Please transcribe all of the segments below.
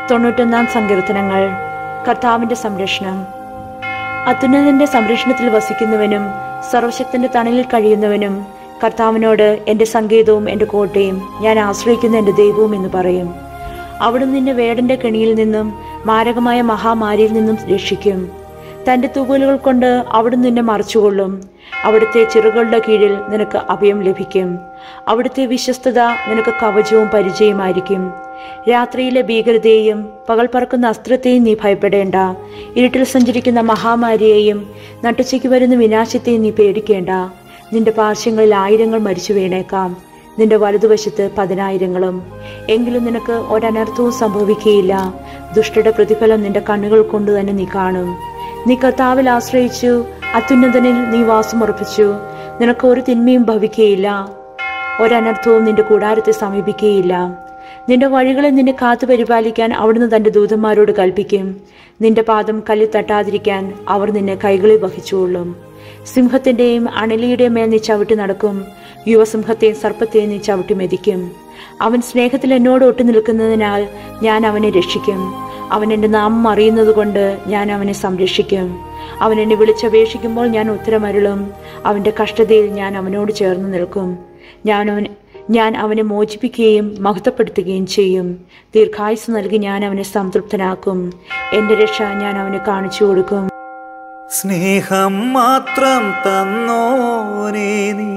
തൊണ്ണൂറ്റൊന്നാം സങ്കീർത്തനങ്ങൾ കർത്താവിന്റെ സംരക്ഷണം അത്യുന്നതന്റെ സംരക്ഷണത്തിൽ വസിക്കുന്നവനും സർവശക്തന്റെ തണലിൽ കഴിയുന്നവനും കർത്താവിനോട് എന്റെ സങ്കേതവും എന്റെ കോട്ടയും ഞാൻ ആശ്രയിക്കുന്ന എന്റെ ദൈവവും എന്ന് പറയും അവിടുന്ന് നിന്നെ വേടന്റെ കെണിയിൽ നിന്നും മാരകമായ മഹാമാരിയിൽ നിന്നും രക്ഷിക്കും തന്റെ തൂവലുകൾ കൊണ്ട് അവിടുന്ന് നിന്നെ മറച്ചുകൊള്ളും അവിടുത്തെ ചിറകളുടെ കീഴിൽ നിനക്ക് അഭയം ലഭിക്കും അവിടുത്തെ വിശ്വസ്തത നിനക്ക് കവചവും പരിചയമായിരിക്കും രാത്രിയിലെ ഭീകരതയെയും പകൽ പറക്കുന്ന അസ്ത്രത്തെയും നീ ഭയപ്പെടേണ്ട ഇരുട്ടിൽ സഞ്ചരിക്കുന്ന മഹാമാരിയെയും നട്ടുച്ചയ്ക്ക് വരുന്ന വിനാശത്തെയും നീ പേടിക്കേണ്ട നിന്റെ പാർശ്വങ്ങളിൽ ആയിരങ്ങൾ മരിച്ചു വീണേക്കാം നിന്റെ വലതുവശത്ത് പതിനായിരങ്ങളും എങ്കിലും നിനക്ക് ഒരനർത്ഥവും സംഭവിക്കുകയില്ല ദുഷ്ടയുടെ പ്രതിഫലം നിന്റെ കണ്ണുകൾ കൊണ്ട് തന്നെ നീ കാണും നീ കർത്താവിൽ ആശ്രയിച്ചു അത്യുന്നതനിൽ നീ വാസമുറപ്പിച്ചു നിനക്ക് ഒരു തിന്മയും ഭവിക്കുകയില്ല ഒരനർത്ഥവും നിന്റെ കൂടാരത്തെ സമീപിക്കുകയില്ല നിന്റെ വഴികളെ നിന്നെ കാത്തു പരിപാലിക്കാൻ അവിടുന്ന് തന്റെ ദൂതന്മാരോട് കൽപ്പിക്കും നിന്റെ പാദം കല്ലിൽ തട്ടാതിരിക്കാൻ അവർ നിന്നെ കൈകളിൽ വഹിച്ചുകൊള്ളും സിംഹത്തിന്റെയും അണലിയുടെയും മേൽ നീ ചവിട്ടി നടക്കും യുവസിംഹത്തെയും സർപ്പത്തെയും നീ ചവിട്ടി മെതിക്കും അവൻ സ്നേഹത്തിൽ എന്നോട് ഒട്ടു നിൽക്കുന്നതിനാൽ ഞാൻ അവനെ രക്ഷിക്കും അവൻ എൻ്റെ നാമം അറിയുന്നത് കൊണ്ട് ഞാൻ അവനെ സംരക്ഷിക്കും അവൻ എന്നെ വിളിച്ചപേക്ഷിക്കുമ്പോൾ ഞാൻ ഉത്തരമരുളും അവന്റെ കഷ്ടതയിൽ ഞാൻ അവനോട് ചേർന്ന് നിൽക്കും ഞാൻ അവൻ ഞാൻ അവനെ മോചിപ്പിക്കുകയും മഹത്വപ്പെടുത്തുകയും ചെയ്യും ദീർഘായുസ് നൽകി ഞാൻ അവനെ സംതൃപ്തനാക്കും എന്റെ രക്ഷ ഞാൻ അവന് കാണിച്ചു കൊടുക്കും സ്നേഹം മാത്രം തന്നോനേ നീ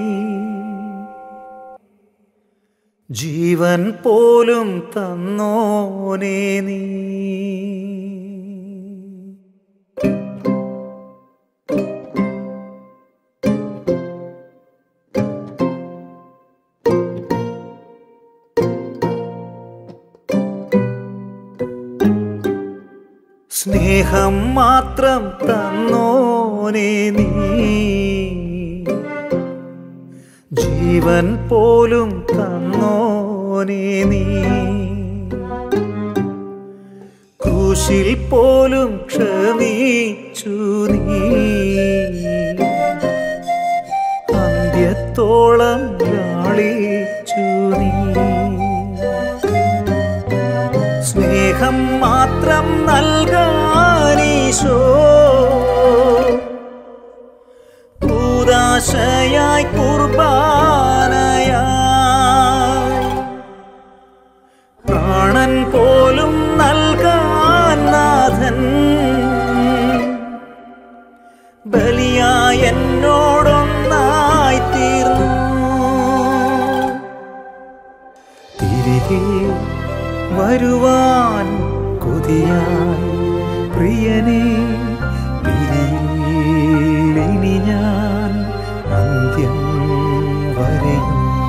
ജീവൻ പോലും തന്നോനേ നീ സ്നേഹം മാത്രം തന്നോനേ നീ ജീവൻ പോലും തന്നോനേ നീ ക്രൂശിൽ പോലും ക്ഷമിച്ചു നീ അന്ത്യത്തോളം ലാളിച്ചു നീ സ്നേഹം മാത്രം നൽകാനീശോ ഭൂതാശയായി കുർബാനയായി പ്രാണൻ പോലും നൽകാൻ നാഥൻ ബലിയായി എന്നോടൊന്നായി തീർന്നു തിരികെ വരുവാൻ കൊതിയായി പ്രിയനെ പിരിയിലിനി ഞാൻ അന്ത്യം വരെയും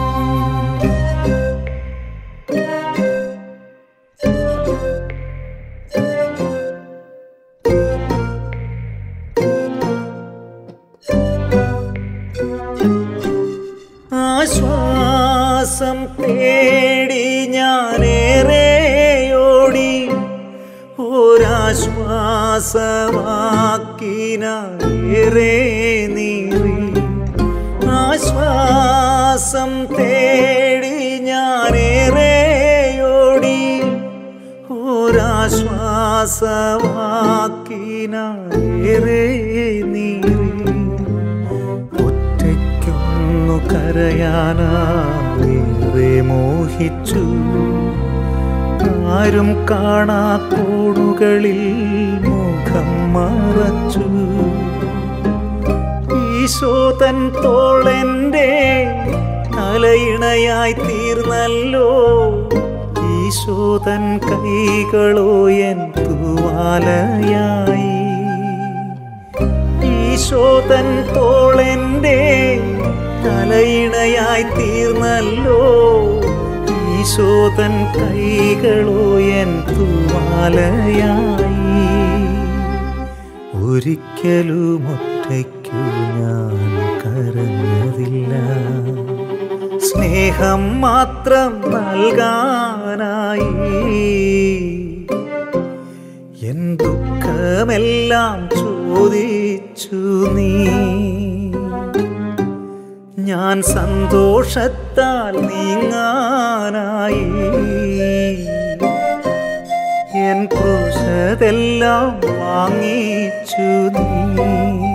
ആശ്വാസം തേടി ഞാനേറെയോടി ഒരാശ്വാസമാക്കിനേറെ നീറി ആശ്വാസം തേടി ഞാനേറെയോടി ഒരാശ്വാസമാക്കിനേറെ നീറി ഒറ്റയ്ക്കൊന്നു കരയാനേറെ മോഹിച്ചു ആരും കാണാ കോണുകളിൽ മുഖം മറച്ചു ഈശോ തൻ തോളെന്റെ തലയിണയായി തീർന്നല്ലോ ഈശോ തൻ കൈകളോ എൻ തൂവാലയായി ഈശോ തൻ തോളെന്റെ തലയിണയായി തീർന്നല്ലോ ഈശോ തൻ കൈകളോ എൻ തൂവാലയായി ഒരിക്കലും ഒറ്റയ്ക്കു ഞാൻ കരഞ്ഞതില്ല സ്നേഹം മാത്രം നൽകാനായി എൻ ദുഃഖമെല്ലാം ചോദിച്ചു നീ ഞാൻ സന്തോഷത്താൽ നീങ്ങാനായി എൻ ക്രൂശതെല്ലാം വാങ്ങിച്ചു നീ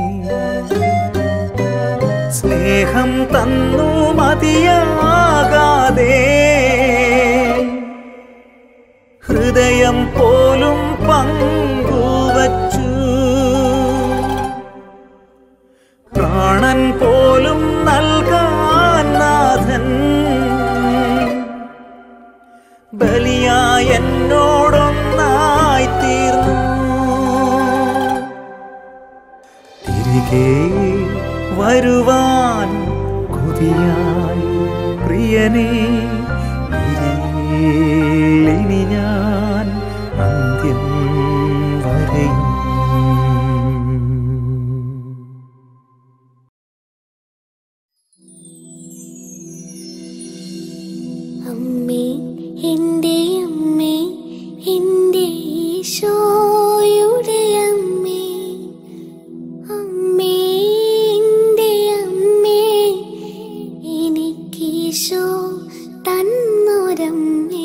സ്നേഹം തന്നു മതിയാകാതെ ഹൃദയം പോലും പങ്കുവച്ചു പ്രാണൻ പോലും നൽകാൻ നാഥൻ ബലിയായി എന്നോടൊന്നായി തീർന്നു തിരികെ വരുവാൻ കൊതിയായി പ്രിയനെ ഇനി ഞാൻ അന്ത്യം വരെയും അമ്മേ എൻ്റെ അമ്മേ എൻ്റെ ഈശോയുടെ അമ്മേ അമ്മേ എൻ്റെ അമ്മേ എനിക്കീശോ തന്നൊരമ്മേ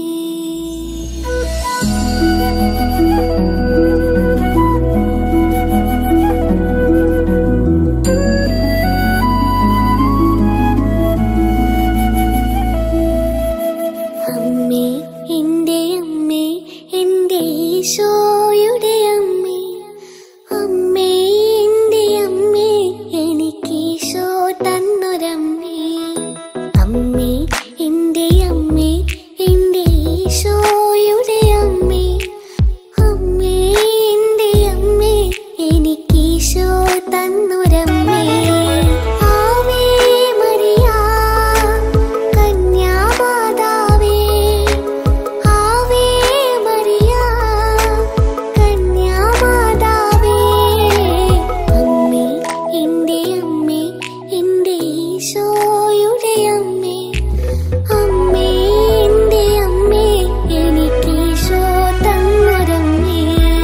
അമ്മേ എൻ്റെ അമ്മേ എൻ്റെ ഈശോയുടെ അമ്മേ അമ്മേ എൻ്റെ അമ്മേ എനിക്കീശോ തന്നൊരമ്മേ അമ്മേ എൻ്റെ അമ്മേ എൻ്റെ ഈശോയുടെ അമ്മേ അമ്മേ എൻ്റെ അമ്മേ എനിക്കീശോ തന്നൊരമ്മേ ആവേ മരിയ കന്യാമാതാവേ ആവേ മരിയ കന്യാമാതാവേ അമ്മേ എൻ്റെ അമ്മേ എൻ്റെ ഈശോയുടെ അമ്മേ അമ്മേ എൻ്റെ അമ്മേ എനിക്കീശോ തന്നൊരമ്മേ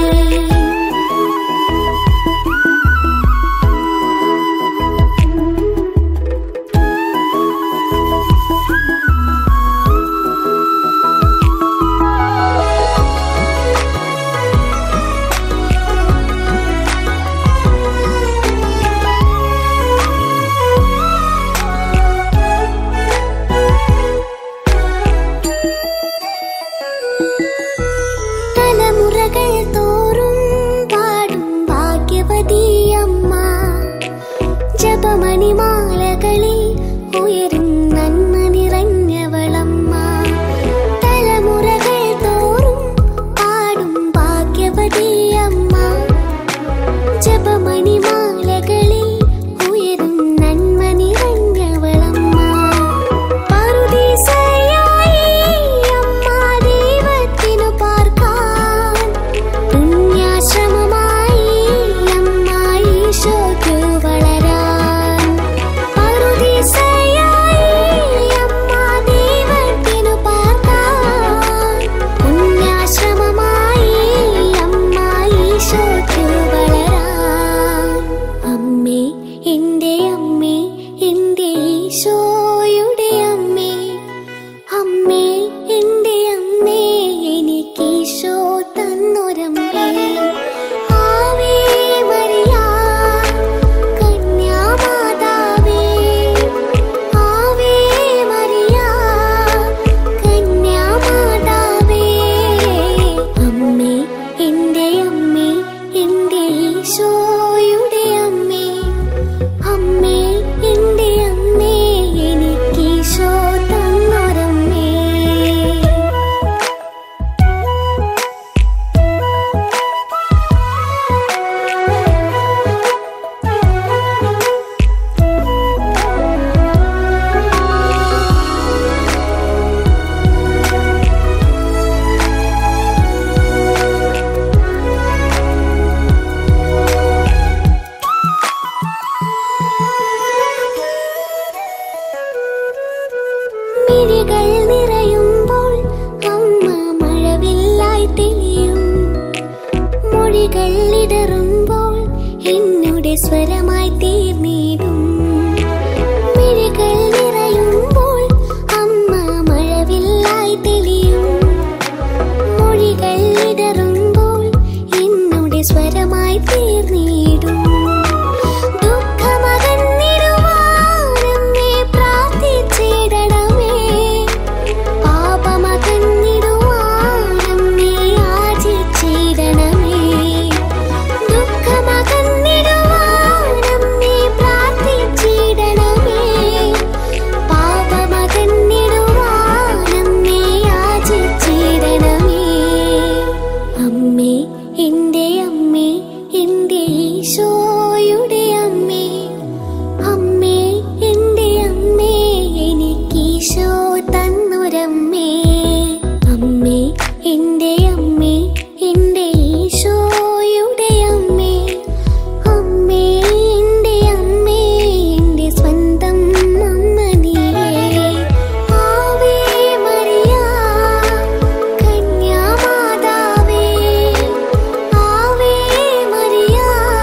തലമുറകൾ തോറും പാടും ഭാഗ്യവതിയമ്മ ജപമണിമാലകളിൽ ഉയരും നന്മ നിറഞ്ഞവളമ്മ തലമുറകൾ തോറും പാടും ഭാഗ്യവതിയമ്മ ജപമണിമാലകളിൽ ഉയരും നന്മ നിറഞ്ഞവളമ്മ പറുദീസയായി അമ്മ ദൈവത്തിനു പാർക്കാൻ പുണ്യാശ്രമമായി അമ്മ ഈശോയ്ക്കു വളരാൻ പറുദീസയായി അമ്മ ദൈവത്തിനു പാർക്കാൻ പുണ്യാശ്രമമായി അമ്മ ഈശോയ്ക്കു വളരാൻ അമ്മേ എൻ്റെ അമ്മേ എൻ്റെ ഈശോയുടെ അമ്മേ അമ്മേ എൻ്റെ അമ്മേ എനിക്കീശോ തന്നൊരമ്മേ ആവേ മരിയ കന്യാമാതാവേ ആവേ മരിയ കന്യാമാതാവേ അമ്മേ എൻ്റെ അമ്മേ എൻ്റെ ഈശോയുടെ അമ്മേ അമ്മേ എൻ്റെ അമ്മേ എനിക്കീശോ തന്നൊരമ്മേ മിഴികൾ നിറയുമ്പോൾ അമ്മ മഴവില്ലായി തെളിയും മൊഴികൾ ഇടറുമ്പോൾ എന്നുടെ സ്വരമായി തീർന്നിടും മിഴികൾ നിറയുമ്പോൾ അമ്മ മഴവില്ലായി തെളിയും മൊഴികൾ ഇടറുമ്പോൾ എന്നുടെ സ്വരമായി തീർന്നിടും ദുഃഖമകന്നിടുവാനമ്മേ പ്രാർത്ഥിച്ചിടണമേ പാപമകന്നിടുവാനമ്മേ യാചിച്ചിടണമേ ദുഃഖമകന്നിടുവാനമ്മേ പ്രാർത്ഥിച്ചിടണമേ പാപമകന്നിടുവാനമ്മേ യാചിച്ചിടണമേ അമ്മേ എൻ്റെ അമ്മേ എൻ്റെ ഈശോയുടെ അമ്മേ അമ്മേ എൻ്റെ അമ്മേ എനിക്കീശോ തന്നൊരമ്മേ അമ്മേ എൻ്റെ അമ്മേ എൻ്റെ ഈശോയുടെ അമ്മേ അമ്മേ എൻ്റെ അമ്മേ എൻ്റെ സ്വന്തം അമ്മ നീയേ ആവേ മരിയ കന്യാമാതാവേ ആവേ മരിയ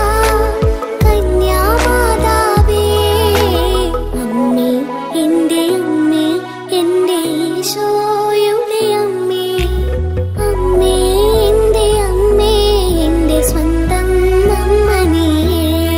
കന്യാമാതാവേ അമ്മേ എൻ്റെ അമ്മേ എൻ്റെ ഈശോയുടെ അമ്മേ അമ്മേ എൻ്റെ അമ്മേ എൻ്റെ സ്വന്തം അമ്മ നീയേ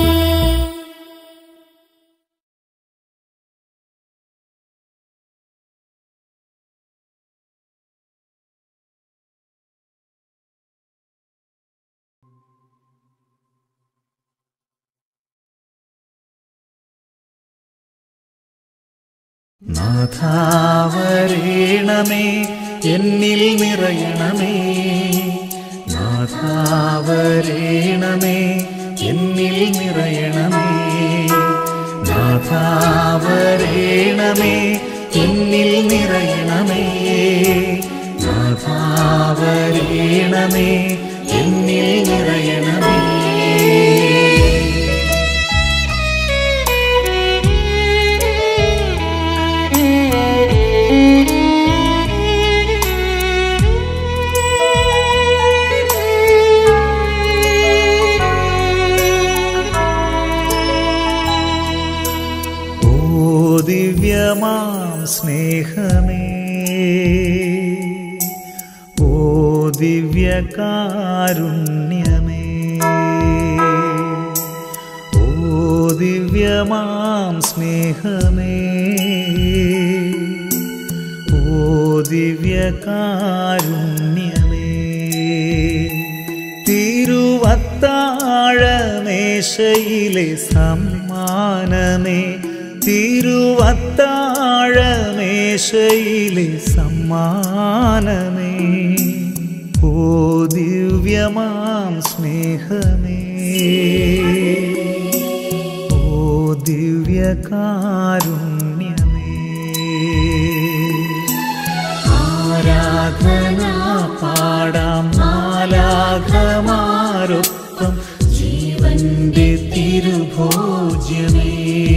നാഥാവരേണമേ എന്നിൽ നിറയണമേ നാഥാവരേണമേ എന്നിൽ നിറയണമേ നാഥാവരേണമേ എന്നിൽ നിറയണമേ നാഥാവരേണമേ എന്നിൽ നിറയണമേ ഓ ദിവ്യമാം സ്നേഹമേ ഓ ദിവ്യകാരുണ്യമേ ഓ ദിവ്യമാം സ്നേഹമേ ഓ ദിവ്യകാരുണ്യമേ തിരുവത്താഴമേശയിലെ സമ്മാനമേ തിരുവത്താഴമേശയിലെ സമ്മാനമേ ഓ ദിവ്യമാം സ്നേഹമേ ഓ ദിവ്യകാരുണ്യമേ ആരാധന പാടാം മാലാഘമാരൊപ്പം ജീവന്റെ തിരുഭോജ്യമേ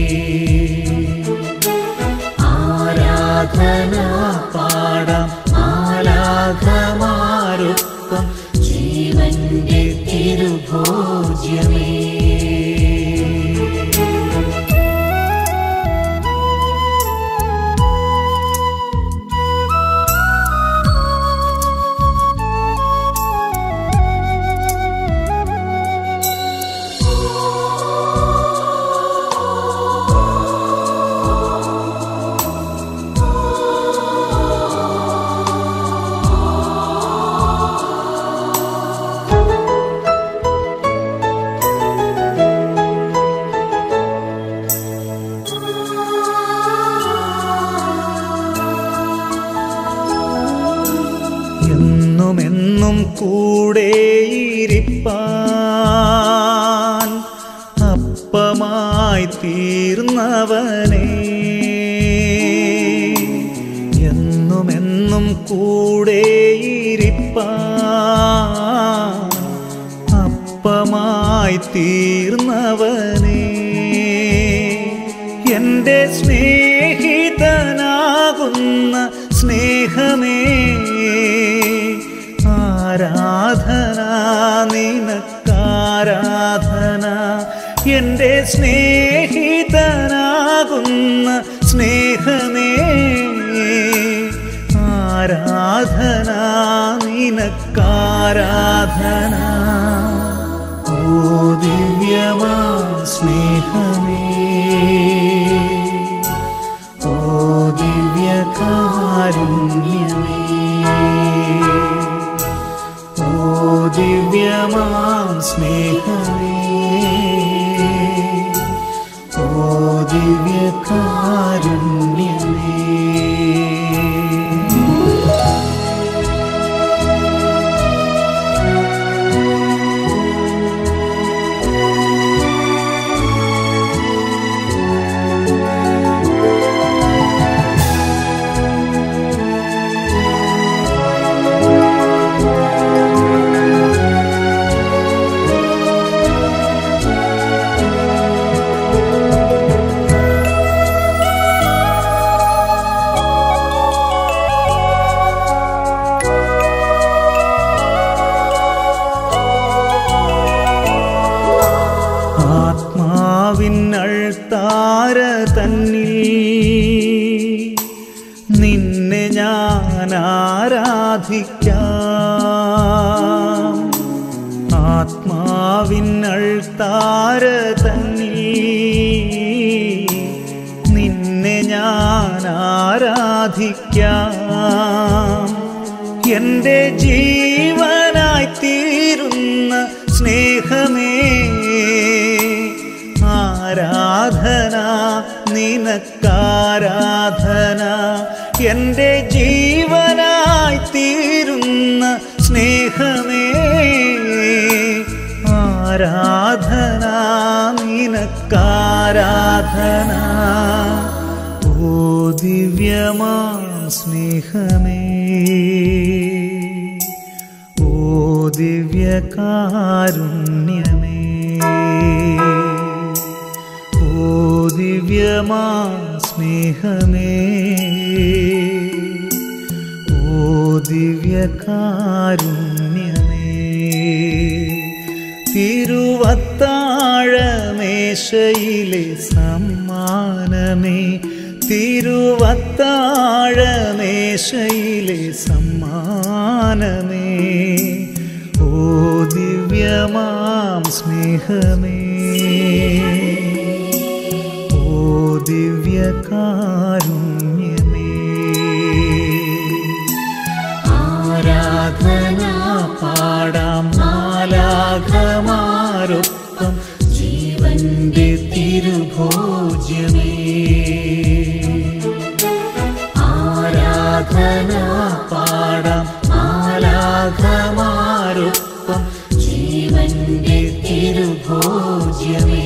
ആരാധന പാടാം മാലാഘമാരൊപ്പം ജീവന്റെ തിരുഭോജ്യമേ എന്നുമെന്നും കൂടെയിരിപ്പാൻ അപ്പമായി തീർന്നവനേ എന്നുമെന്നും കൂടെയിരിപ്പാൻ അപ്പമായി തീർന്നവനേ എൻ്റെ സ്നേഹിതനാകുന്ന സ്നേഹമേ ആരാധന നിനക്കാരാധന എൻ്റെ സ്നേഹിതനാകുന്ന സ്നേഹമേ ആരാധന നിനക്കാരാധന നിനക്കാരാധന ഓ ദിവ്യമാ സ്നേഹമേ ഓ ദിവ്യകാരുണ്യമേ ഓ ദിവ്യമാം സ്നേഹമേ ഓ ദിവ്യകാരുണ്യമേ ആത്മാവിനൾത്താര തന്നിൽ നിന്നെ ഞാൻ ആരാധിക്കാം ആത്മാവിനൾത്താര തന്നിൽ നിന്നെ ഞാൻ ആരാധിക്കാം എൻ്റെ ജീവനായി തീരുന്ന സ്നേഹമേ ആരാധന നിനക്കാരാധന എൻ്റെ ജീവനായി തീരുന്ന സ്നേഹമേ ആരാധന നിനക്കാരാധന ഓ ദിവ്യമാം സ്നേഹമേ ഓ ദിവ്യകാരുണ്യമേ ഓ ദിവ്യമാ സ്നേഹമേ ഓ ദിവ്യകാരുണ്യമേ തിരുവത്താഴമേശയിലെ സമ്മാനമേ തിരുവത്താഴമേശയിലെ സമ്മാനമേ ഓ ദിവ്യമാം സ്നേഹമേ ഓ ദിവ്യകാരുണ്യമേ ആരാധന പാടാം മാലാഘമാരൊപ്പം ജീവന്റെ തിരുഭോജ്യമേ ആരാധന പാടാം മാലാഘമാരൊപ്പം ജീവന്റെ തിരുഭോജ്യമേ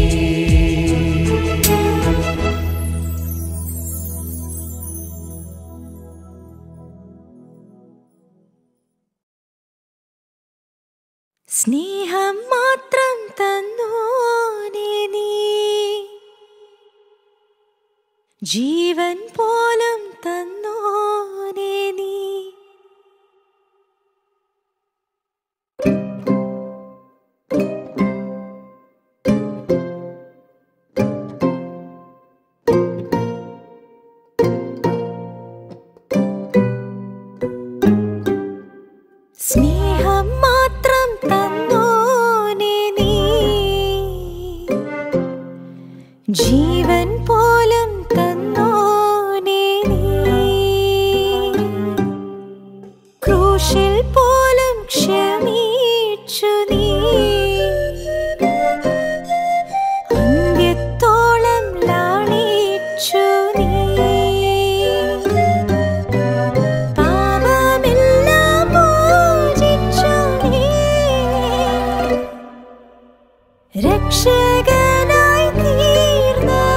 സ്നേഹം മാത്രം തന്നോനെ നീ ജീവൻ പോലും തന്നോനെ നീ സ്നേഹം മാത്രം തന്നോനെ നീ ജീവൻ പോലും തന്നോനെ നീ ക്രൂശിൽ പോലും ക്ഷമിച്ചു നീ അന്ത്യത്തോളം ലാളിച്ചു നീ പാപമെല്ലാം മോചിച്ചു നീ രക്ഷകനായി തീർന്ന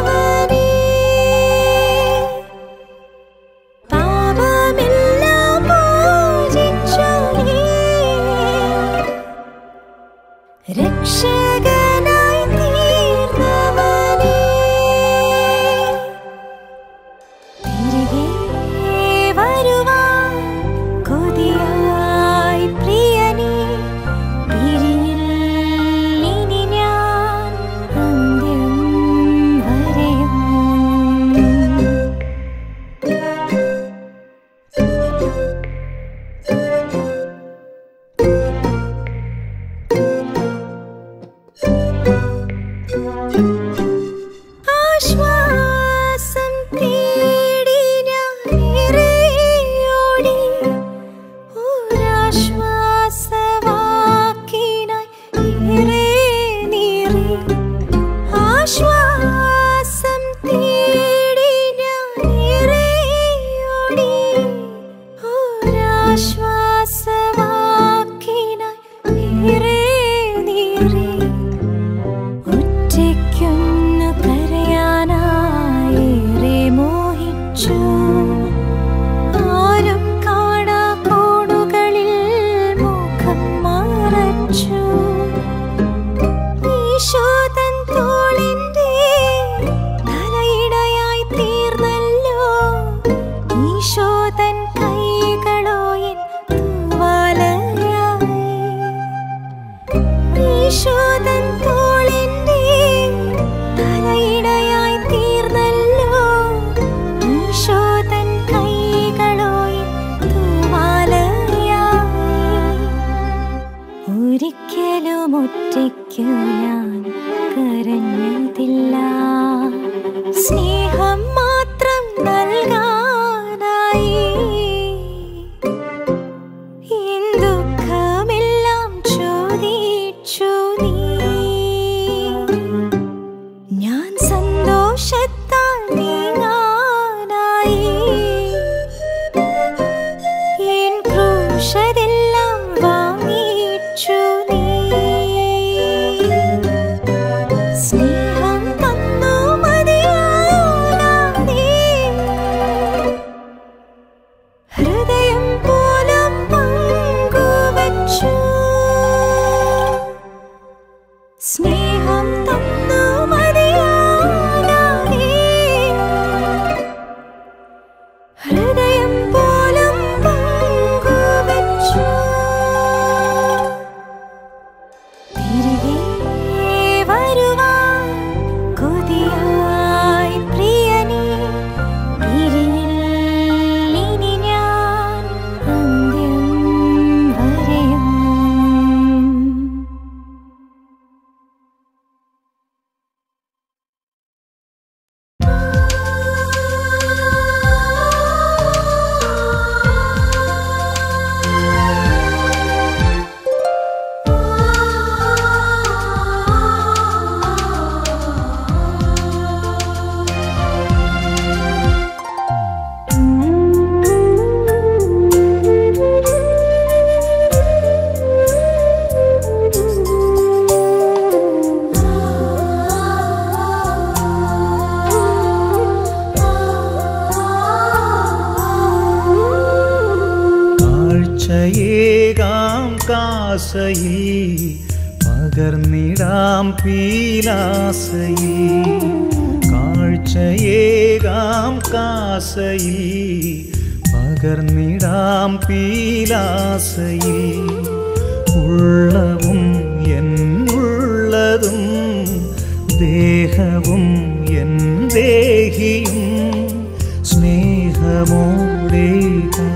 ഏറെ നീറി ആശ്വാസം തേടി ഞാനേറെ ഓടി ഒരാശ്വാസവാക്കിനായി ഏറെ നീറി ഒറ്റയ്ക്കൊന്നു കരയാനായേറെ മോഹിച്ചു ആരും കാണാ കോണുകളിൽ മുഖം മറച്ചു ഈശോതൻ തോളിന്റെ തലയിടയായി തീർന്നല്ലോ ഈശോതൻ കൈകളോ എൻ തൂവാലയായി ഈശോതൻ തോളിന്റെ തലയിടയായി തീർന്നല്ലോ ഈശോതൻ കൈകളോ എൻ തൂവാലയായി ഒരിക്കലും ഒറ്റയ്ക്കു ഞാൻ കരഞ്ഞതില്ല സ്നേഹം മാത്രം നൽകാനായി എൻ ദുഃഖമെല്ലാം ചോദിച്ചു നീ ഞാൻ സന്തോഷത്താൽ നീങ്ങാനായി എൻ ക്രൂശതെല്ലാം വാങ്ങിച്ചു നീ സ്നേഹം തന്നു മതിയാകാതെ ഹൃദയം പോലും പങ്കുവച്ചു സ്നേഹം തന്നു മതിയാകാതെ ഹൃദയം പോലും പങ്കുവച്ചു തിരികെ വരുവാൻ കൊതിയായി പ്രിയനേ തിരിയിൽ ഇനി ഞാൻ അന്ത്യം വരെയും കാഴ്ചയേകാം കാസയിൽ പകർന്നിടാം പീലാസയിൽ കാഴ്ചയേകാം കാസയിൽ പകർന്നിടാം പീലാസയിൽ ഉള്ളവും എന്നുള്ളതും ദേഹവും എൻ ദേഹിയും സ്നേഹമോടേകാം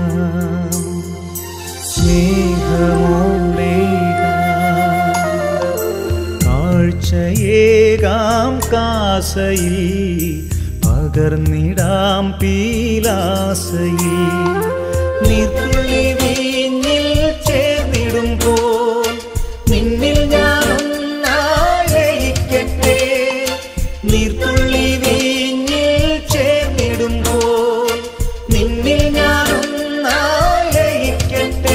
സ്നേഹമോടേകാം കാഴ്ചയേകാം കാസയിൽ പകർന്നിടാം പീലാസയിൽ നിർത്തുള്ളി വീഞ്ഞിൽ ചേർന്നിടുമ്പോൾ നിന്നിൽ ഞാനൊന്നായിരിക്കട്ടെ നീർത്തുള്ളി വീഞ്ഞിൽ ചേർന്നിടുമ്പോൾ നിന്നിൽ ഞാനൊന്നായിരിക്കട്ടെ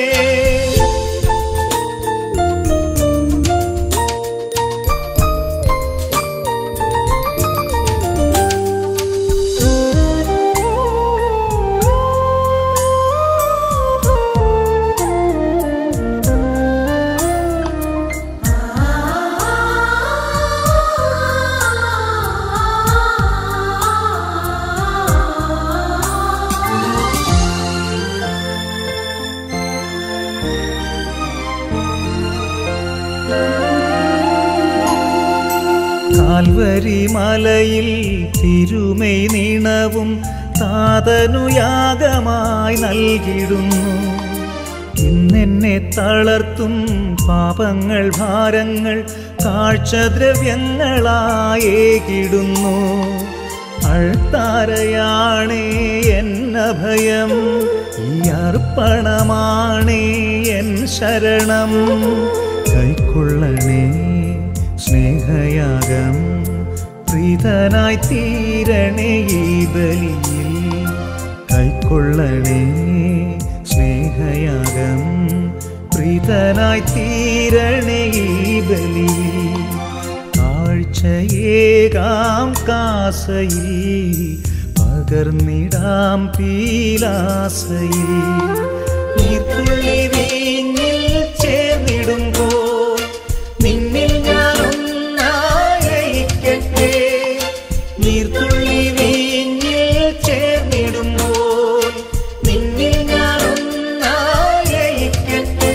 കാൽവരി മലയിൽ തിരുമൈ നീണവും താതനു യാഗമായി നൽകിടുന്നു ഇന്നെന്നെ തളർത്തും പാപങ്ങൾ ഭാരങ്ങൾ കാഴ്ചദ്രവ്യങ്ങളായേകിടുന്നു അൾത്താരയാണേ എന്നഭയം ഈ അർപ്പണമാണേ എൻ ശരണം കൈക്കൊള്ളണേ സ്നേഹയാഗം പ്രീതനായി തീരണേ ഈ ബലിയിൽ കൈക്കൊള്ളണേ സ്നേഹയാഗം പ്രീതനായി തീരണേ ഈ ബലിയിൽ കാഴ്ചയേകാം കാസയിൽ പകർന്നിടാം പീലാസയിൽ നീർത്തുള്ളി വീഞ്ഞിൽ ചേർന്നിടുമ്പോൾ നിന്നിൽ ഞാൻ ഒന്നായിരിക്കട്ടെ നീർത്തുള്ളി വീഞ്ഞിൽ ചേർന്നിടുമ്പോൾ നിന്നിൽ ഞാൻ ഒന്നായിരിക്കട്ടെ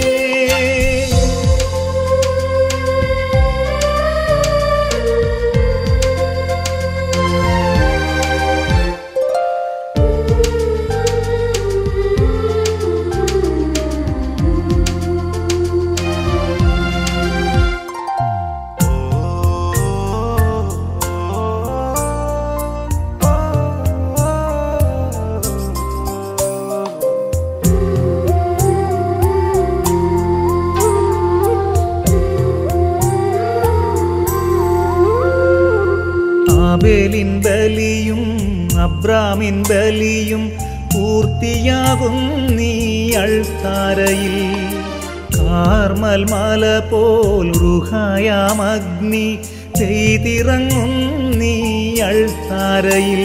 ആബേലിൻ ബലിയും അബ്രാമിൻ ബലിയും പൂർത്തിയാകും നീ അൾത്താരയിൽ കാർമൽ മല പോൽ റുഹായാമഗ്നി ചെയ്തിറങ്ങും നീ അൾത്താരയിൽ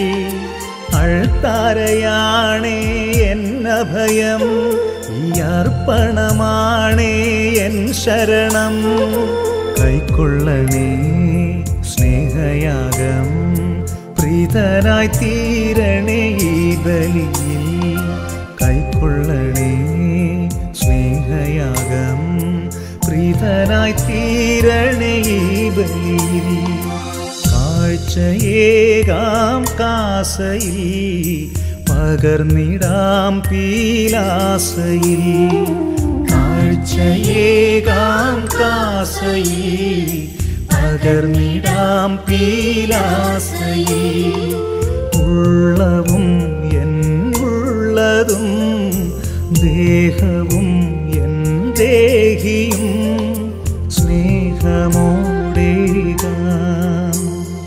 അൾത്താരയാണേ എന്നഭയം ഈ അർപ്പണമാണേ എൻ ശരണം കൈക്കൊള്ളണേ സ്നേഹയാഗം പ്രീതനായി തീരണേ ഈ ബലിയിൽ കൈക്കൊള്ളണേ സ്നേഹയാഗം പ്രീതനായി തീരണേ ഈ ബലിയിൽ കാഴ്ചയേകാം കാസയിൽ പകർന്നിടാം പീലാസയിൽ കാഴ്ചയേകാം കാസയിൽ പകർന്നിടാം പീലാസയിൽ ഉള്ളവും എന്നുള്ളതും ദേഹവും എൻ ദേഹിയും സ്നേഹമോടേകാം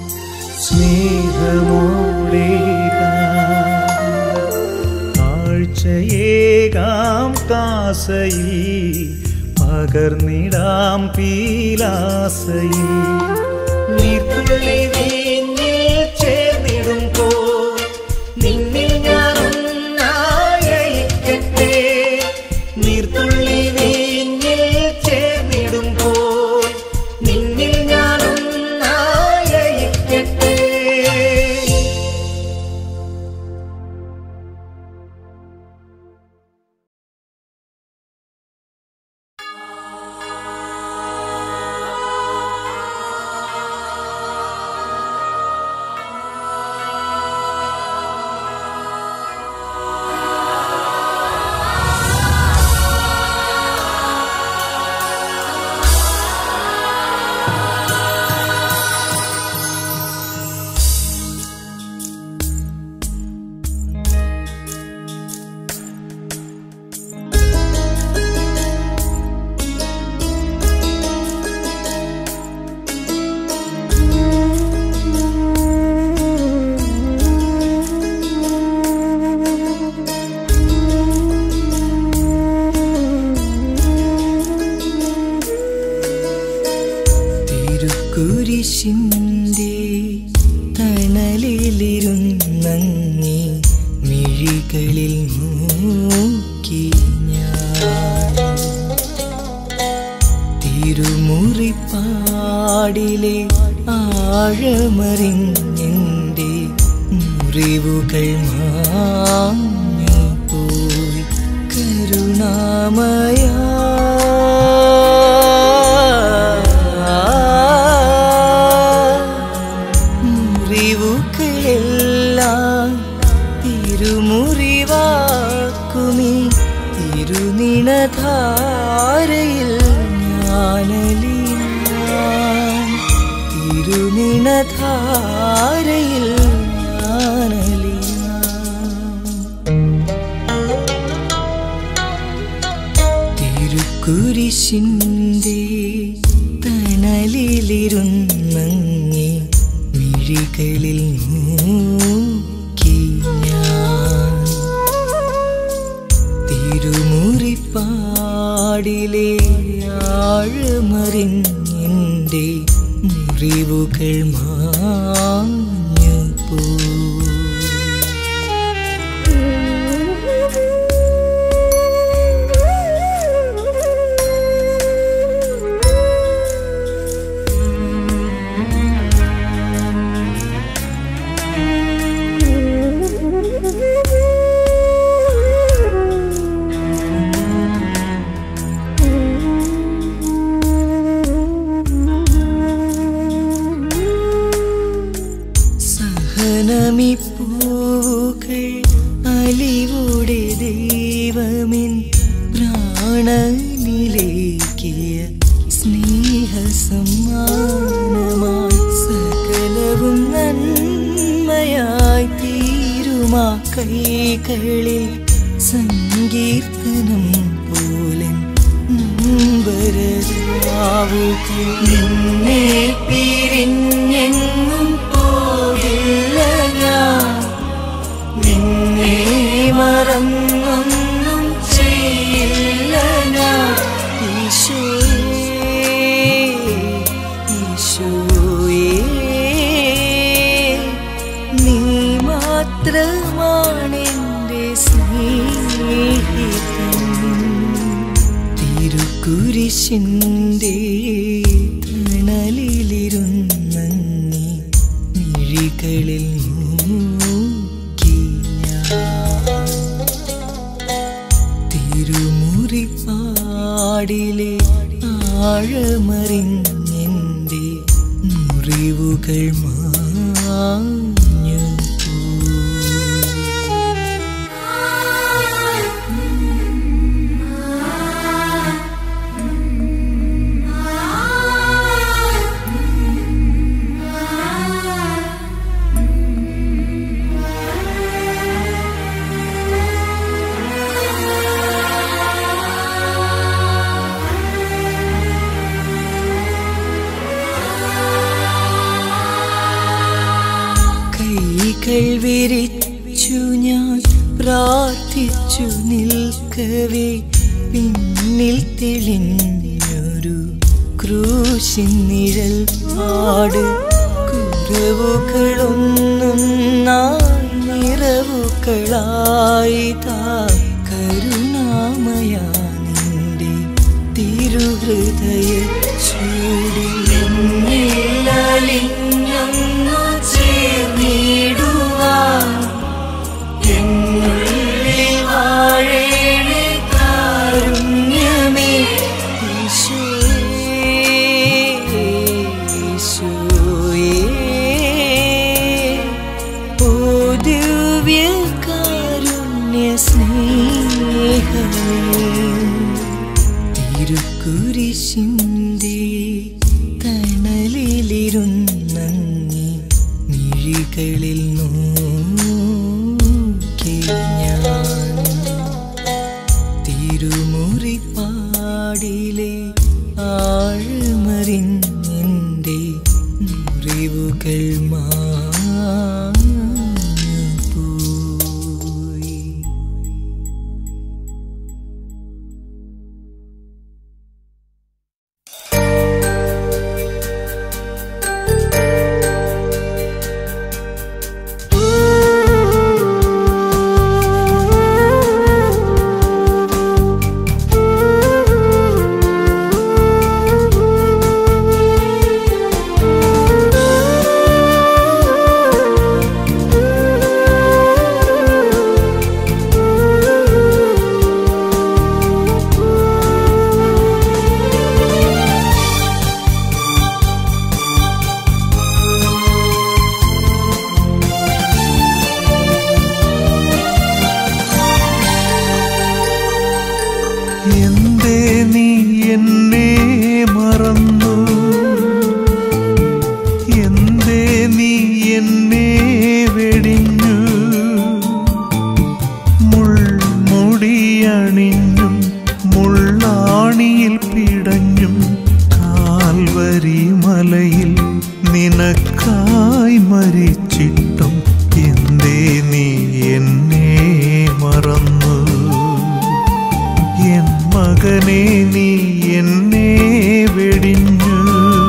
സ്നേഹമോടേകാം കാഴ്ചയേകാം കാസയിൽ പകർന്നിടാം പീലാസയിൽ നീർത്തുള്ളി വീഞ്ഞിൽ ചേർന്നിടുമ്പോൾ നിന്നിൽ ഞാൻ ഒന്നായിരിക്കട്ടെ നീർത്തുള്ളി വീഞ്ഞിൽ ചേർന്നിടുമ്പോൾ നിന്നിൽ ഞാൻ ഒന്നായിരിക്കട്ടെ തിരുക്കുരിശിൻ്റെ തണലിലിരുന്നങ്ങി മിഴികളിൽ നോക്കി ഞാൻ തിരുമുറിപ്പാടിലെ ആഴമറിഞ്ഞെൻ്റെ മുറിവുകൾ മാഞ്ഞു പോയി കരുണാമയ മുറിവുകളെല്ലാം തിരുമുറിവാക്കുമി തിരുനിണധാരയിൽ ഞാനലിയാൻ തിരുനിണധാരയിൽ തിരുക്കുരിശിൻ്റെ തണലിലിരുന്നങ്ങി മിഴികളിൽ നോക്കി ഞാൻ തിരുമുറിപ്പാടിലെ ആഴമറിഞ്ഞെൻ്റെ മുറിവുകൾ മാഞ്ഞു പോ സഹനമി പൂവുകൾ അലിവുടെ ദൈവമിൻ പ്രാണനിലേക്കിയ സ്നേഹ സമ്മാനമായി സകലവും നന്മയായി തീരുമാ കൈകളിൽ സങ്കീർത്തനം പോലെ നമ്പരരാവുകൾ നിന്നെ പിരിഞ്ഞെങ്ങും പോകില്ല ഞാൻ നിന്നെ മറന്നൊന്നും ചെയ്യില്ല ഞാൻ ഈശോയേ ഈശോയേ നീ മാത്രമാണെൻ്റെ സ്നേഹിതൻ തിരുക്കുരിശിൻ്റെ തണലിലിരുന്നങ്ങി മിഴികളിൽ നോക്കി ഞാൻ തിരുമുറിപ്പാടിലെ ആഴമറിഞ്ഞെൻ്റെ മുറിവുകൾ മാഞ്ഞു പോയി. കൈകൾ വിരിച്ചു ഞാൻ പ്രാർത്ഥിച്ചു നിൽക്കവേ പിന്നിൽ തെളിഞ്ഞൊരു ക്രൂശിൻ നിഴൽ പാട് കുറവുകളൊന്നൊന്നായി നിറവുകളായി താ കരുണാമയ നിന്റെ തിരുഹൃദയ ചൂടിലിഞ്ഞൊന്നു ചേർന്നിടുവാൻ എന്നുള്ളിൽ വാഴേണേ കാരുണ്യമേ ഈശോയേ ഈശോയേ ഓ ദിവ്യ കാരുണ്യ സ്നേഹമേ തിരുക്കുരിശിൻ്റെ തണലിലിരുന്നങ്ങി മിഴികളിൽ നോക്കി ഞാൻ തിരുമുറിപ്പാടിലെ ആഴമറിഞ്ഞെൻ്റെ മുറിവുകൾ മാഞ്ഞു പോയി ും എന്നെ വെടിഞ്ഞു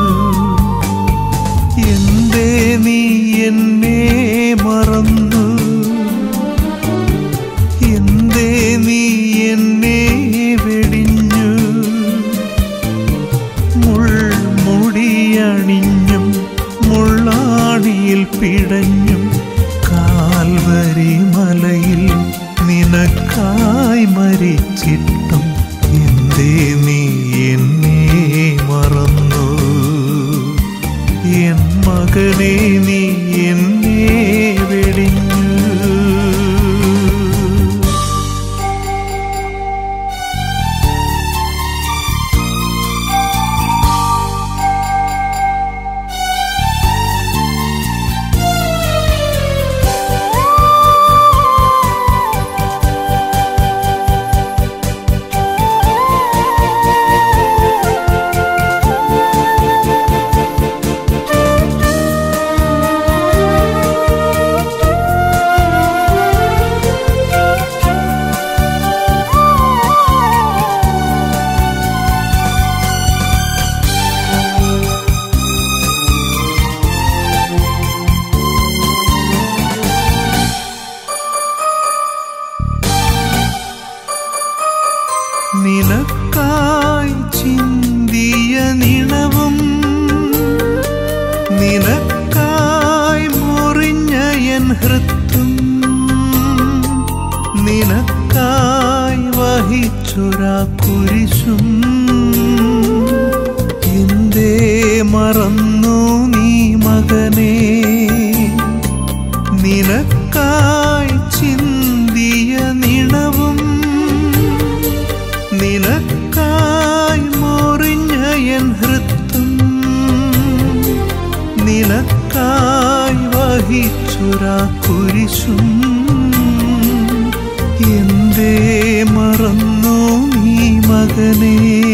എന്തേ നീ എന്നെ മറന്നു എന്തേ നീ എന്നെ വെടിഞ്ഞു മുൾമുടിയണിഞ്ഞും മുള്ളാടിയിൽ പിടഞ്ഞും കാൽവരി മലയിൽ നിനക്കായി മരിച്ചിട്ടും എന്തേ നീ എന്നെ മറന്നു എൻ മകനെ നീ എന്നെ വെടിഞ്ഞു നിനക്കായി ചിന്തിയ നിണവും നിനക്കായി മുറിഞ്ഞ എൻ ഹൃത്തും നിനക്കായി വഹിച്ചൊരാ കുരിശും എന്തേ മറന്നു നീ മകനേ നിനക്കായി ചിന്തിയ നിണവും നിനക്കായി മുറിഞ്ഞ എൻ ഹൃത്തും നിനക്കായി വഹിച്ചുരാ കുരിശും എന്തേ മറന്നു നീ മകനേ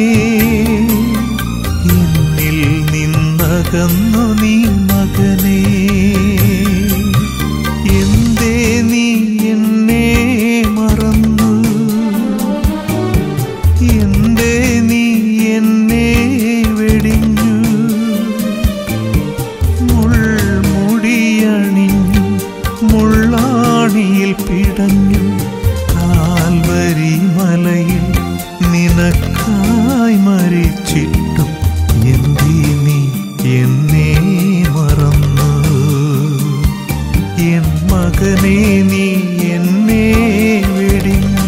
എന്നിൽ നിന്നകന്നു നീ മകനേ എന്തേ നീ എന്നെ മറന്നു എന്തേ നീ എന്നെ വെടിഞ്ഞു മുൾമുടിയണിഞ്ഞു മുള്ളാണിയിൽ പിടഞ്ഞു കാൽവരി മലയിൽ നിനക്കായി മരിച്ചിട്ടും എന്തേ നീ എന്നെ മറന്നു എൻ മകനെ നീ എന്നെ വെടിഞ്ഞു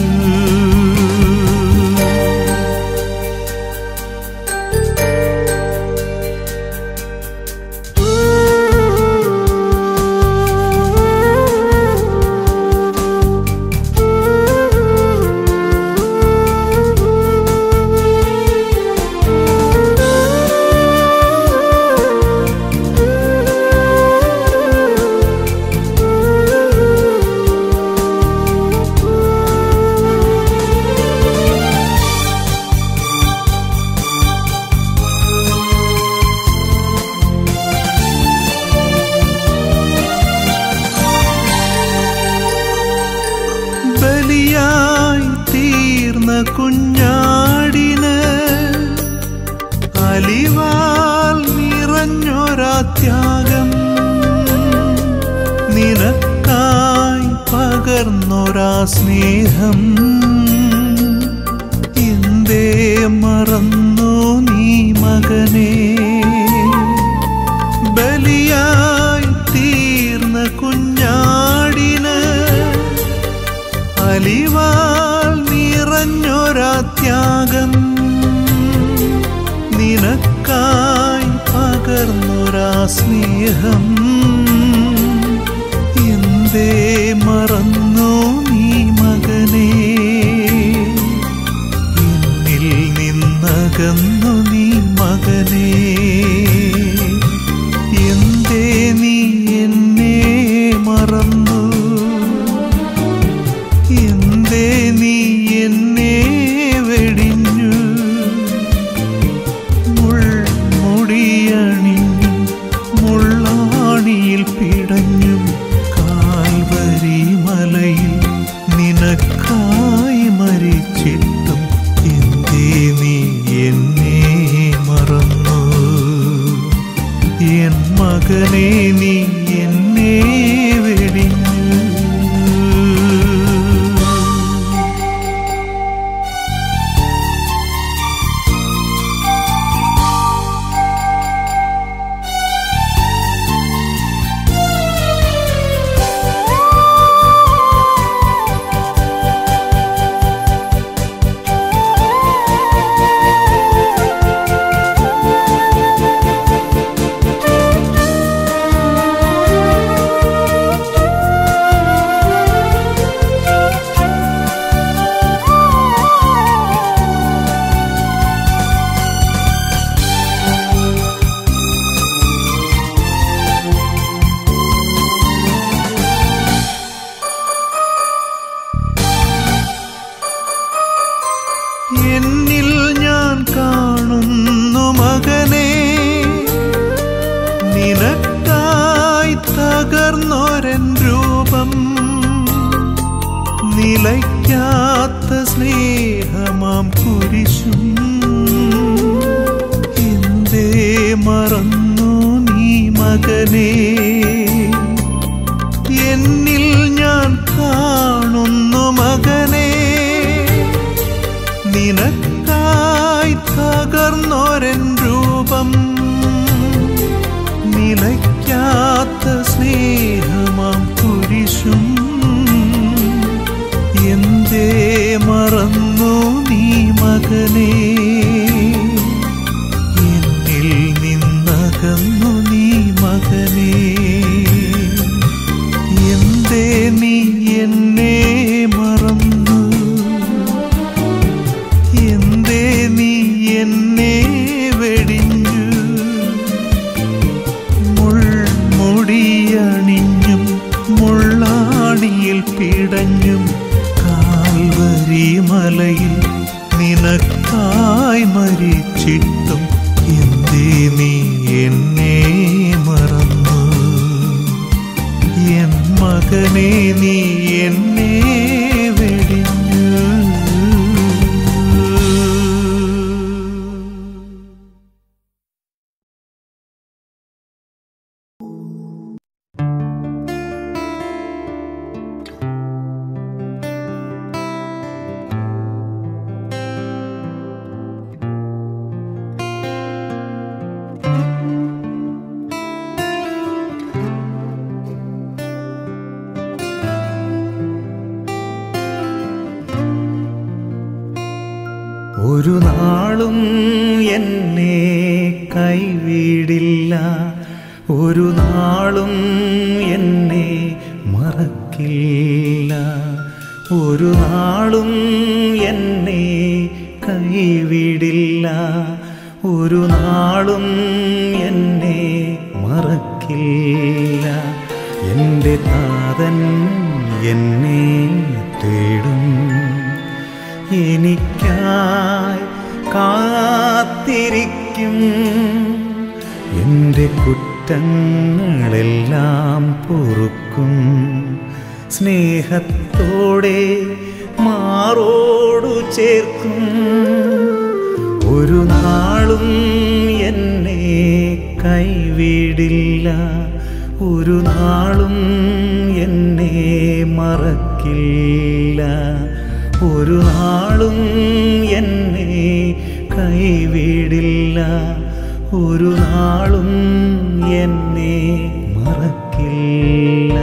ബലിയായി തീർന്ന കുഞ്ഞാടിന് അലിവാൽ നിറഞ്ഞൊരാ ത്യാഗം നിനക്കായി പകർന്നൊരാ സ്നേഹം എന്തേ മറന്നു നീ മകനേ ബലിയായി തീർന്ന കുഞ്ഞാടിന് അലിവാൽ നിറഞ്ഞൊരാ ത്യാഗം നിനക്കായി പകർന്നൊരാ സ്നേഹം എന്തേ മറന്നു നീ മകനേ എന്നിൽ നിന്നകന്നു നീ മകനേ എന്തേ നീ എന്നെ മറന്നു എന്തേ നീ എന്നെ വെടിഞ്ഞു മുൾമുടിയണിഞ്ഞു മുള്ളാണിയിൽ പിടഞ്ഞു കാൽവരി മലയിൽ നിനക്കായി മരിച്ചിട്ടും എന്തേ നീ മകനെ എന്നിൽ ഞാൻ കാണുന്നു മകനെ നിനക്കായി തകർന്നൊരൻ രൂപം നിലയ്ക്കാത്ത സ്നേഹമാം കുരിശും എന്തേ മറന്നു നീ മകനെ എന്നിൽ നിന്നകന്നു നീ മകനെ എന്തേ നീ എന്നെ മറന്നു എന്തേ നീ എന്നെ വെടിഞ്ഞു മുൾമുടിയണിഞ്ഞും മുള്ളാണിയിൽ പിടഞ്ഞും കാൽവരി മലയിൽ നിനക്കായി മരിച്ചിട്ടും എന്തേ നീ എന്നെ മറന്നു എൻ മകനെ നീ എന്നെ വെടിഞ്ഞു ഒരു നാളും എന്നെ കൈവിടില്ല ഒരു നാളും എന്നെ മറക്കില്ല ഒരു നാളും എന്നെ കൈവിടില്ല ഒരു നാളും എന്നെ മറക്കില്ല എൻ്റെ താതൻ എന്നെ തേടും എനിക്കായി കാത്തിരിക്കും എൻ്റെ കുറ്റങ്ങളെല്ലാം പൊറുക്കും സ്നേഹത്തോടെ മാറോടു ചേർക്കും ഒരു നാളും എന്നെ കൈവിടില്ല ഒരു നാളും എന്നെ മറക്കില്ല ഒരു നാളും എന്നെ കൈവിടില്ല ഒരു നാളും എന്നെ മറക്കില്ല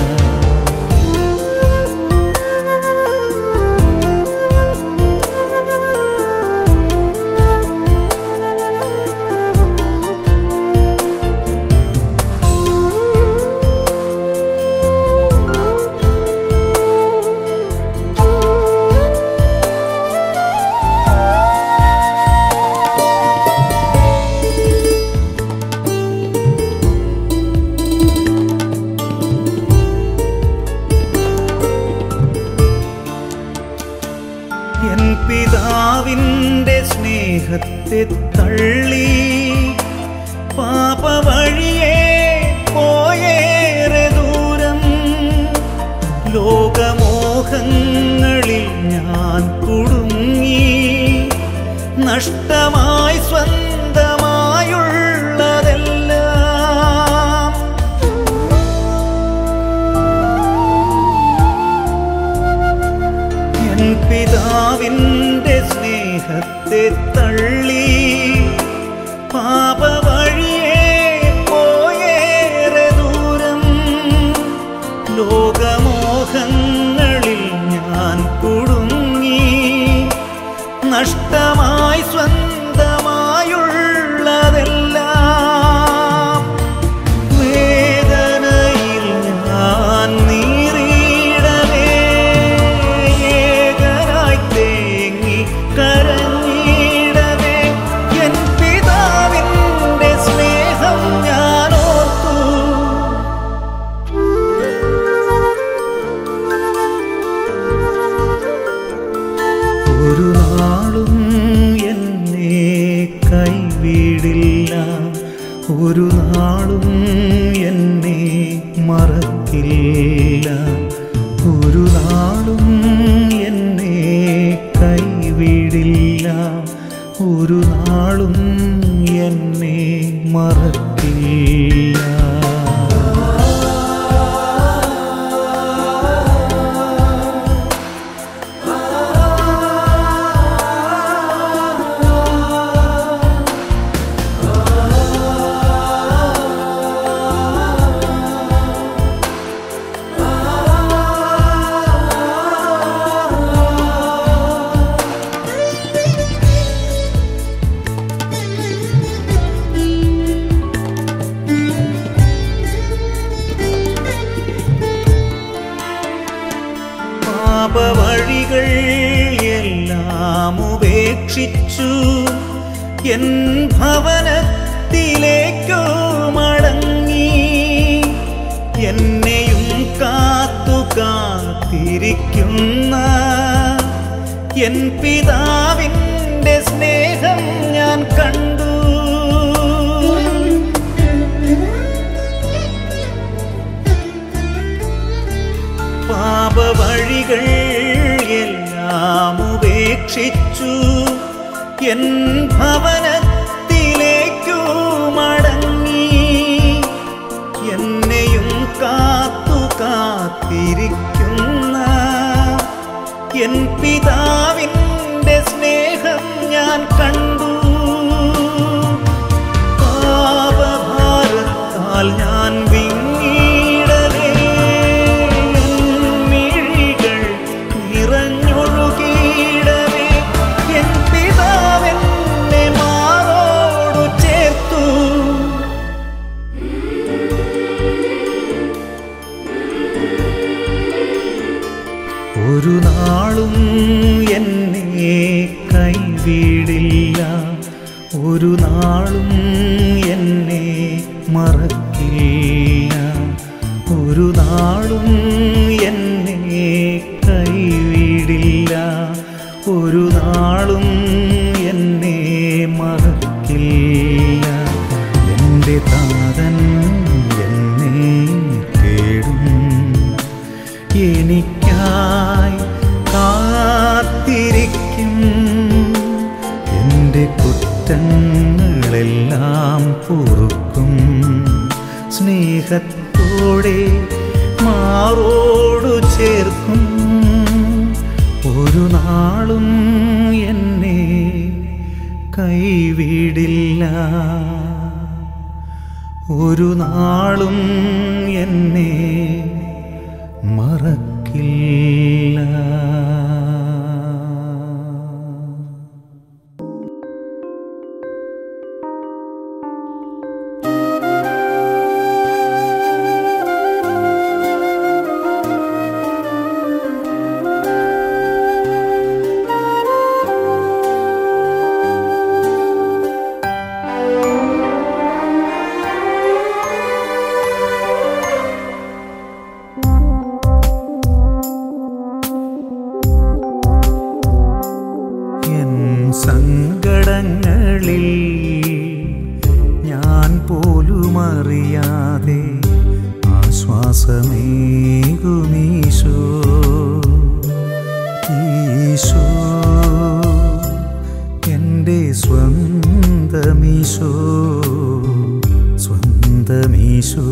എൻ പിതാവിൻ്റെ സ്നേഹത്തെ തള്ളി പാപ വഴിയെ പോയേറെ ദൂരം ലോകമോഹങ്ങളിൽ ഞാൻ കുടുങ്ങി നഷ്ടമായി സ്വന്തമായുള്ളതെല്ലാം എൻ പിതാവിൻ്റെ സ്നേഹത്തെ തള്ളി പാപ വഴിയെ പോയേറെ ദൂരം ലോകമോഹങ്ങളിൽ ഞാൻ കുടുങ്ങി നഷ്ടമായി സ്വന്തമായുള്ളതെല്ലാം വേദനയിൽ ഞാൻ നീറിയിടവേ ഏകനായി തേങ്ങി കരഞ്ഞിടവേ എൻ പിതാവിൻ്റെ സ്നേഹം ഞാൻ ഓർത്തു ഒരു നാളും എന്നെ കൈവിടില്ല ഒരു നാളും എന്നെ മറക്കില്ല ഒരു നാളും എന്നെ കൈവിടില്ല ഒരു നാളും എന്നെ മറക്കില്ല ഉപേക്ഷിച്ചു എൻ ഭവനത്തിലേക്കോ മടങ്ങി എന്നെയും കാത്തു കാത്തിരിക്കുന്ന എൻ പിതാവിൻ്റെ സ്നേഹം ഞാൻ കണ്ടു പാപവഴികൾ എല്ലാം ഉപേക്ഷിച്ചു എൻ ഭവനത്തിലേക്കു മടങ്ങി എന്നെയും കാത്തു കാത്തിരിക്കുന്ന എൻ പിതാവിൻ്റെ സ്നേഹം ഞാൻ കണ്ടു പാപഭാരത്താൽ ഞാൻ വിങ്ങീടലേ മിഴികൾ നിറഞ്ഞൊഴുകിയിടവേ എൻ പിതാവെന്നെ മാറോടു ചേർത്തു ഒരു നാളും എന്നെ കൈവിടില്ല ഒരു നാളും എന്നെ മറക്കില്ല ഒരു നാളും എന്നെ കൈവിടില്ല ഒരു നാളും എന്നെ മറക്കില്ല എൻ്റെ താതൻ എന്നെ കേടും എനിക്കായി കാത്തിരിക്കും എൻ്റെ കുറ്റങ്ങളെല്ലാം പൊറുക്കും സ്നേഹത്തോടെ മാറോടു ചേർക്കും ഒരു നാളും എന്നെ കൈവിടില്ല ഒരു നാളും എന്നെ മറക്കില്ല എൻ സങ്കടങ്ങളിൽ ഞാൻ പോലും അറിയാതെ ആശ്വാസമേകുമീശോ ഈശോ എൻ്റെ സ്വന്തമീശോ സ്വന്തമീശോ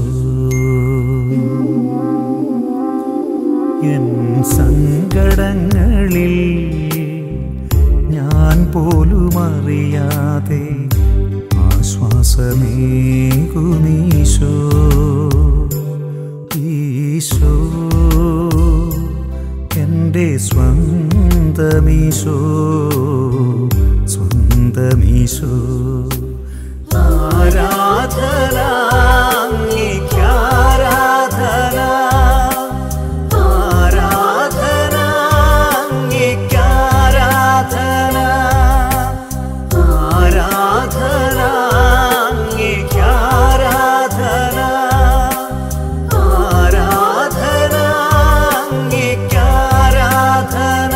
എൻ സങ്കടങ്ങളിൽ ഞാൻ പോലും അറിയാതെ ആശ്വാസമേകുമീശോ ഈശോ എൻ്റെ സ്വന്തമീശോ സ്വന്തമീശോ ആരാധന അങ്ങേക്കാരാധന ആരാധന അങ്ങേക്കാരാധന ആരാധന അങ്ങേക്കാരാധന ആരാധന അങ്ങേക്കാരാധന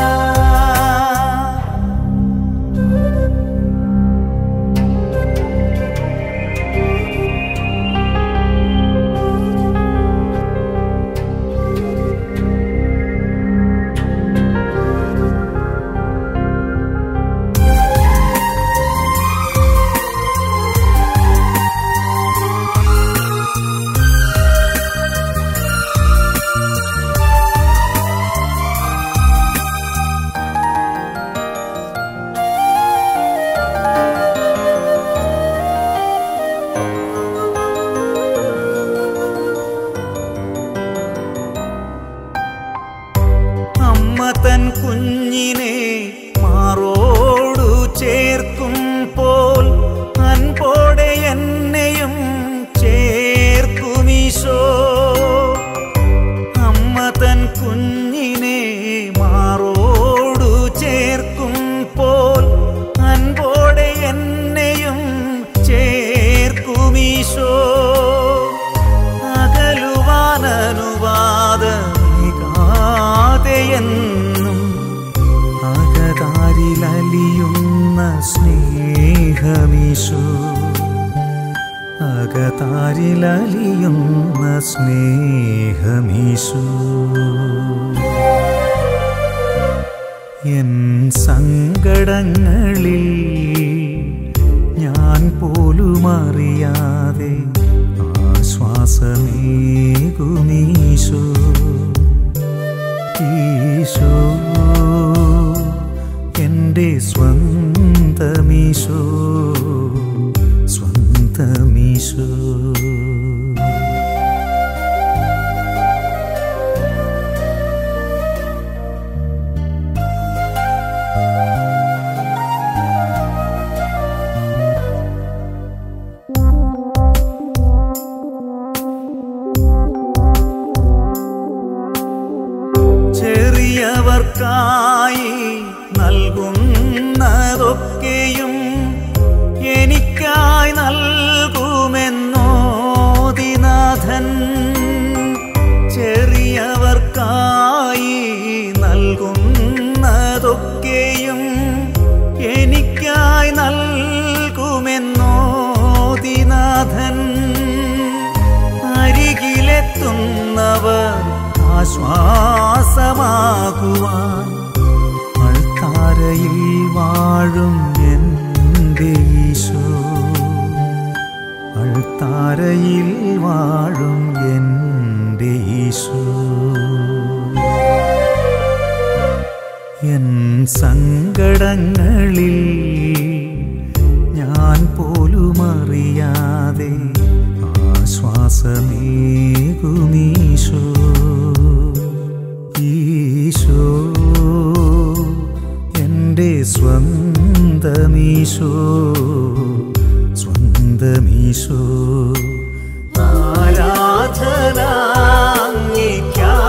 അകതാരിലലിയുന്ന സ്നേഹമീശോ അകതാരിലലിയുന്ന സ്നേഹമീശോ എൻ സങ്കടങ്ങളിൽ ഞാൻ പോലും അറിയാതെ ആശ്വാസമേകുമീശോ ഈശോ എൻ്റെ സ്വന്തമീശോ സ്വന്തമീശോ ചെറിയവർക്കായി നൽകുന്നതൊക്കെയും എനിക്കായി നൽകുമെന്നോദിനാഥൻ ചെറിയവർക്കായി നൽകുന്നതൊക്കെയും എനിക്കായി നൽകുമെന്നോദിനാഥൻ അരികിലെത്തുന്നവർ ആശ്വാസമാകുവാൻ അൾത്താരയിൽ വാഴും എൻ്റെ ഈശോ അൾത്താരയിൽ വാഴും എൻ്റെ ഈശോ എൻ സങ്കടങ്ങളിൽ ഞാൻ പോലും അറിയാതെ ആശ്വാസമേകുമീശോ ഈശോ എൻ്റെ സ്വന്തമീശോ സ്വന്തമീശോ ആരാധന അങ്ങേയ്ക്കാ